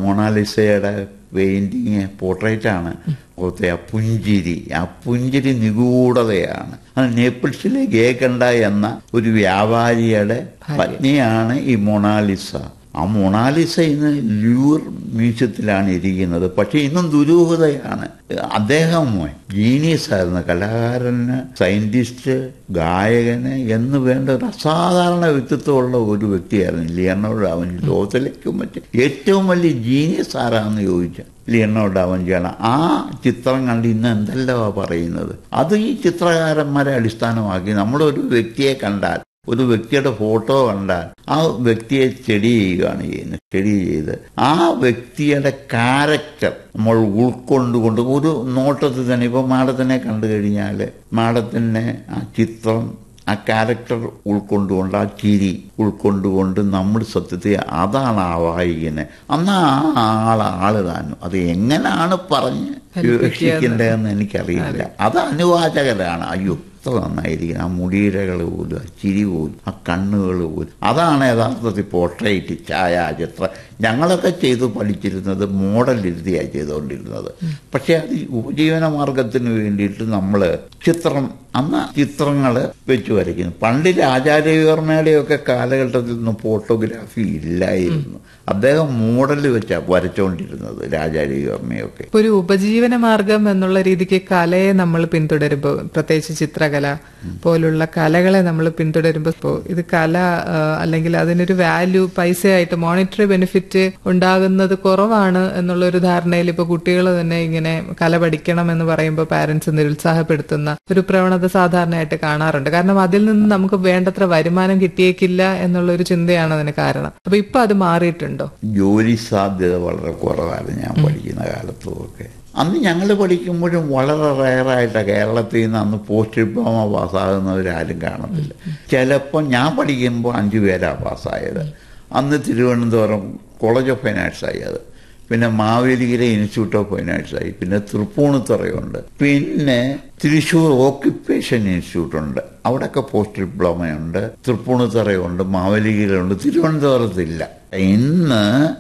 മൊണാലിസയുടെ painting പോർട്രേറ്റാണ് അപ്പോഴത്തെ ആ പുഞ്ചിരി ആ പുഞ്ചിരി നിഗൂഢതയാണ് അത് നേപ്പിൾസിലെ ഗേക്കണ്ട എന്ന ഒരു വ്യാപാരിയുടെ പത്നിയാണ് ഈ മൊണാലിസ ആ മൊണാലിസ ഇന്ന് ലൂർ മ്യൂസിയത്തിലാണ് ഇരിക്കുന്നത് പക്ഷെ ഇന്നും ദുരൂഹതയാണ് അദ്ദേഹം ജീനിയസ് ആയിരുന്നു കലാകാരന് സയന്റിസ്റ്റ് ഗായകന് എന്ന് വേണ്ട ഒരു അസാധാരണ വ്യക്തിത്വമുള്ള ഒരു വ്യക്തിയായിരുന്നു ലിയർണോട് അവൻ ലോകത്തിലേക്കും മറ്റും ഏറ്റവും വലിയ ജീനിയസ് ആരാന്ന് ചോദിച്ചാൽ ലിയർണോട് അവഞ്ചാണ് ആ ചിത്രം കണ്ട് ഇന്ന് എന്തെല്ലാമാ പറയുന്നത് അത് ഈ ചിത്രകാരന്മാരെ അടിസ്ഥാനമാക്കി നമ്മളൊരു വ്യക്തിയെ കണ്ടാൽ ഒരു വ്യക്തിയുടെ ഫോട്ടോ കണ്ടാൽ ആ വ്യക്തിയെ സ്റ്റഡി ചെയ്യുകയാണ് ചെയ്യുന്നത് സ്റ്റഡി ചെയ്ത് ആ വ്യക്തിയുടെ ക്യാരക്ടർ നമ്മൾ ഉൾക്കൊണ്ടുകൊണ്ട് ഒരു നോട്ടത്തിൽ തന്നെ ഇപ്പൊ മാഡത്തിനെ കണ്ടു കഴിഞ്ഞാൽ മാഡത്തിൻ്റെ ആ ചിത്രം ആ ക്യാരക്ടർ ഉൾക്കൊണ്ടുകൊണ്ട് ആ ചിരി ഉൾക്കൊണ്ടുകൊണ്ട് നമ്മൾ സത്യത്തിൽ അതാണ് ആ വായിക്കുന്നത് അന്ന് ആ ആള് ആള് താനും അത് എങ്ങനെയാണ് പറഞ്ഞ് വിവക്ഷിക്കേണ്ടതെന്ന് എനിക്കറിയില്ല അത് അനുവാചകരാണ് അയ്യോ എത്ര നന്നായിരിക്കും ആ മുടിയിഴകൾ പോലും ആ ചിരി പോലും ആ കണ്ണുകൾ പോലും അതാണ് യഥാർത്ഥത്തിൽ പോർട്രേറ്റ് ഛായാചിത്രം ഞങ്ങളൊക്കെ ചെയ്ത് പഠിച്ചിരുന്നത് മോഡൽ ഇരുത്തിയാണ് ചെയ്തുകൊണ്ടിരുന്നത് പക്ഷേ അത് ഉപജീവന മാർഗത്തിന് വേണ്ടിയിട്ട് നമ്മൾ ചിത്രം അന്ന് ചിത്രങ്ങൾ വെച്ച് വരയ്ക്കുന്നു പണ്ട് രാജാരവിവർമ്മയുടെയൊക്കെ കാലഘട്ടത്തിൽ ഒന്നും ഫോട്ടോഗ്രാഫി ഇല്ലായിരുന്നു അദ്ദേഹം മോഡൽ വെച്ചാണ് വരച്ചുകൊണ്ടിരുന്നത് രാജാരവിവർമ്മയൊക്കെ ഒരു ഉപജീവന മാർഗം എന്നുള്ള രീതിക്ക് കലയെ നമ്മൾ പിന്തുടരുമ്പോൾ പ്രത്യേകിച്ച് ചിത്രകല പോലുള്ള കലകളെ നമ്മൾ പിന്തുടരുമ്പോൾ ഇപ്പോ ഇത് കല ആ, അല്ലെങ്കിൽ അതിനൊരു വാല്യൂ പൈസയായിട്ട് മോണിറ്ററി ബെനിഫിറ്റ് ഉണ്ടാകുന്നത് കുറവാണ് എന്നുള്ള ഒരു ധാരണയിൽ ഇപ്പൊ കുട്ടികൾ തന്നെ ഇങ്ങനെ കല പഠിക്കണം എന്ന് പറയുമ്പോൾ പാരന്റ്സ് നിരുത്സാഹപ്പെടുത്തുന്ന ഒരു പ്രവണത സാധാരണയായിട്ട് കാണാറുണ്ട് കാരണം അതിൽ നിന്ന് നമുക്ക് വേണ്ടത്ര വരുമാനം കിട്ടിയേക്കില്ല എന്നുള്ള ഒരു ചിന്തയാണ് അതിന് കാരണം അപ്പൊ ഇപ്പൊ അത് മാറിയിട്ടുണ്ടോ ജോലി സാധ്യത വളരെ കുറവായിരുന്നു ഞാൻ പഠിക്കുന്ന കാലത്തുമൊക്കെ അന്ന് ഞങ്ങൾ പഠിക്കുമ്പോഴും വളരെ റയറായിട്ടാണ് കേരളത്തിൽ നിന്ന് അന്ന് പോസ്റ്റ് ഡിപ്ലോമ പാസ്സാകുന്നവരാരും കാണത്തില്ല ചിലപ്പോൾ ഞാൻ പഠിക്കുമ്പോൾ അഞ്ചു പേരാണ് പാസ്സായത് അന്ന് Thiruvananthapuram college of fine arts ആയി അത് പിന്നെ Mavelikara institute of fine arts ആയി പിന്നെ തൃപ്പൂണിത്തുറയുണ്ട് പിന്നെ തൃശ്ശൂർ ഓക്യുപ്പേഷൻ ഇൻസ്റ്റിറ്റ്യൂട്ട് ഉണ്ട് അവിടെയൊക്കെ പോസ്റ്റ് ഡിപ്ലോമയുണ്ട് തൃപ്പൂണിത്തുറയുണ്ട് മാവേലിക്കരയുണ്ട് തിരുവനന്തപുരത്തില്ല ഇന്ന്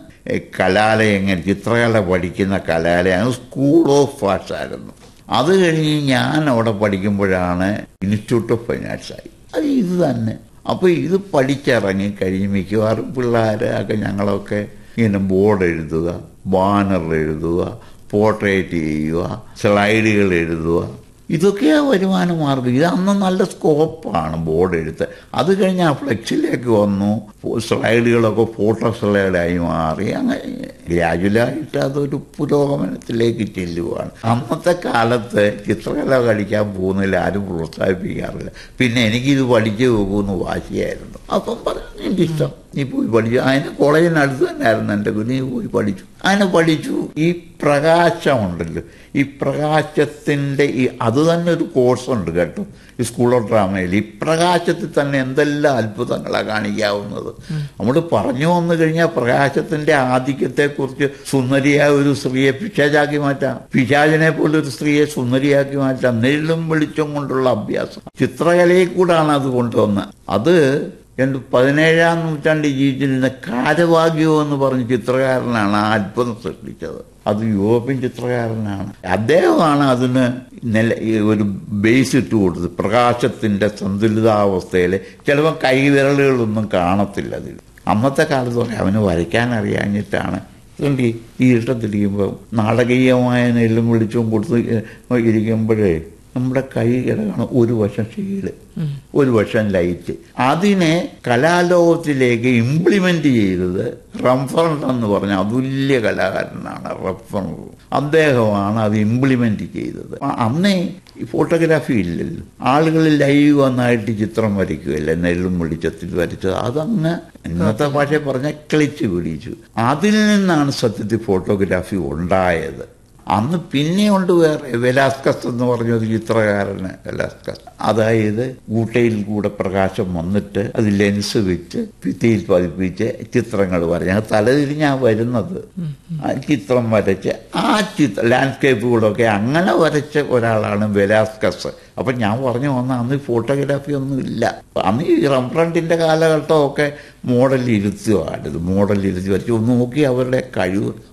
കലാലയങ്ങൾ ചിത്രകല പഠിക്കുന്ന കലാലയം സ്കൂൾ ഓഫ് ആർട്സ് ആയിരുന്നു അത് കഴിഞ്ഞ് ഞാൻ അവിടെ പഠിക്കുമ്പോഴാണ് ഇൻസ്റ്റിറ്റ്യൂട്ട് ഓഫ് ഫൈൻ ആർട്സ് ആയി അത് ഇത് തന്നെ അപ്പോൾ ഇത് പഠിച്ചിറങ്ങി കഴിഞ്ഞ് മിക്കവാറും പിള്ളേർ ഒക്കെ ഞങ്ങളൊക്കെ ഇങ്ങനെ ബോർഡ് എഴുതുക ബാനർ എഴുതുക പോർട്രേറ്റ് ചെയ്യുക സ്ലൈഡുകൾ എഴുതുക ഇതൊക്കെയാ വരുമാന മാർഗം ഇത് അന്ന് നല്ല സ്കോപ്പാണ് ബോർഡ് എഴുത്ത് അത് കഴിഞ്ഞ് ആ ഫ്ലെക്സിലേക്ക് വന്നു സ്ലൈഡുകളൊക്കെ ഫോട്ടോ സ്ലൈഡായി മാറി അങ്ങനെ ഗ്രാജുവലായിട്ട് അതൊരു പുരോഗമനത്തിലേക്ക് ചെല്ലുവാണ് അന്നത്തെ കാലത്ത് ചിത്രകല കളിക്കാൻ പോകുന്നതിൽ ആരും പ്രോത്സാഹിപ്പിക്കാറില്ല പിന്നെ എനിക്കിത് പഠിച്ചു പോകുമെന്ന് വാശിയായിരുന്നു അപ്പം പറഞ്ഞു എൻ്റെ ഇഷ്ടം നീ പോയി പഠിച്ചു അതിന് കോളേജിനടുത്ത് തന്നെയായിരുന്നു എൻ്റെ നീ പോയി പഠിച്ചു അതിനെ പഠിച്ചു ഈ പ്രകാശമുണ്ടല്ലോ ഈ പ്രകാശത്തിൻ്റെ ഈ അത് തന്നെ ഒരു കോഴ്സുണ്ട് കേട്ടോ ഈ സ്കൂൾ ഓഫ് ഡ്രാമയിൽ ഈ പ്രകാശത്തിൽ തന്നെ എന്തെല്ലാം അത്ഭുതങ്ങളാണ് കാണിക്കാവുന്നത് നമ്മൾ പറഞ്ഞു വന്നു കഴിഞ്ഞാൽ പ്രകാശത്തിന്റെ ആധിക്യത്തെക്കുറിച്ച് സുന്ദരിയായ ഒരു സ്ത്രീയെ പിശാചാക്കി മാറ്റാം പിശാചിനെ പോലെ ഒരു സ്ത്രീയെ സുന്ദരിയാക്കി മാറ്റാം നെല്ലും വെളിച്ചം കൊണ്ടുള്ള അഭ്യാസം ചിത്രകലയിൽ കൂടാണ് അത് കൊണ്ടുവന്നത് അത് രണ്ട് പതിനേഴാം നൂറ്റാണ്ടിൽ ജീവിച്ചിരുന്ന കാരവാഗ്യോ എന്ന് പറഞ്ഞ ചിത്രകാരനാണ് ആ അത്ഭുതം സൃഷ്ടിച്ചത് അത് യൂറോപ്യൻ ചിത്രകാരനാണ് അദ്ദേഹമാണ് അതിന് നില ഈ ഒരു ബേസ് ഇട്ട് കൊടുത്തത് പ്രകാശത്തിന്റെ സന്തുലിതാവസ്ഥയിൽ ചിലപ്പോൾ കൈവിരലുകളൊന്നും കാണത്തില്ല അതിൽ അന്നത്തെ കാലത്ത് പറയാം അവന് വരയ്ക്കാൻ അറിയാഞ്ഞിട്ടാണ് അതുകൊണ്ട് ഈ ഇരുട്ടത്തിരിക്കുമ്പോൾ നാടകീയമായ നെല്ലും വിളിച്ചും കൊടുത്ത് ഇരിക്കുമ്പോഴേ നമ്മുടെ കൈ കിടക്കണം ഒരു വശം ഷെയ്ഡ് ഒരു വശം ലൈറ്റ് അതിനെ കലാലോകത്തിലേക്ക് ഇംപ്ലിമെന്റ് ചെയ്തത് റംഫറണ്ട് എന്ന് പറഞ്ഞ അതുല്യ കലാകാരനാണ് റഫറണ്ട് അദ്ദേഹമാണ് അത് ഇംപ്ലിമെന്റ് ചെയ്തത് ആ അന്നേ ഈ ഫോട്ടോഗ്രാഫി ഇല്ലല്ലോ ആളുകൾ ലൈവ് വന്നായിട്ട് ചിത്രം വരയ്ക്കുകയല്ല നെല്ലും വെളിച്ചത്തിൽ വരച്ചത് അതങ്ങ് ഇന്നത്തെ ഭാഷ പറഞ്ഞ ക്ലിച്ച് പിടിച്ചു അതിൽ നിന്നാണ് സത്യത്തിൽ ഫോട്ടോഗ്രാഫി ഉണ്ടായത് അന്ന് പിന്നെയുണ്ട് വേറെ വെലാസ്കസ് എന്ന് പറഞ്ഞൊരു ചിത്രകാരന് വെലാസ്കസ് അതായത് ഊട്ടയിൽ കൂടെ പ്രകാശം വന്നിട്ട് അത് ലെൻസ് വെച്ച് ഭിത്തിയിൽ പതിപ്പിച്ച് ചിത്രങ്ങൾ വരഞ്ഞ തലതിരിഞ്ഞാ വരുന്നത് ആ ചിത്രം വരച്ച് ആ ചിത്ര ലാൻഡ്സ്കേപ്പുകളൊക്കെ അങ്ങനെ വരച്ച ഒരാളാണ് വെലാസ്കസ് അപ്പൊ ഞാൻ പറഞ്ഞു വന്ന അന്ന് ഫോട്ടോഗ്രാഫി ഒന്നും ഇല്ല അന്ന് ഈ റംബ്രണ്ടിന്റെ കാലഘട്ടമൊക്കെ മോഡൽ ഇരുത്തുകയാണിത് മോഡൽ ഇരുത്തി വരച്ച് ഒന്ന് നോക്കി അവരുടെ കഴിവ്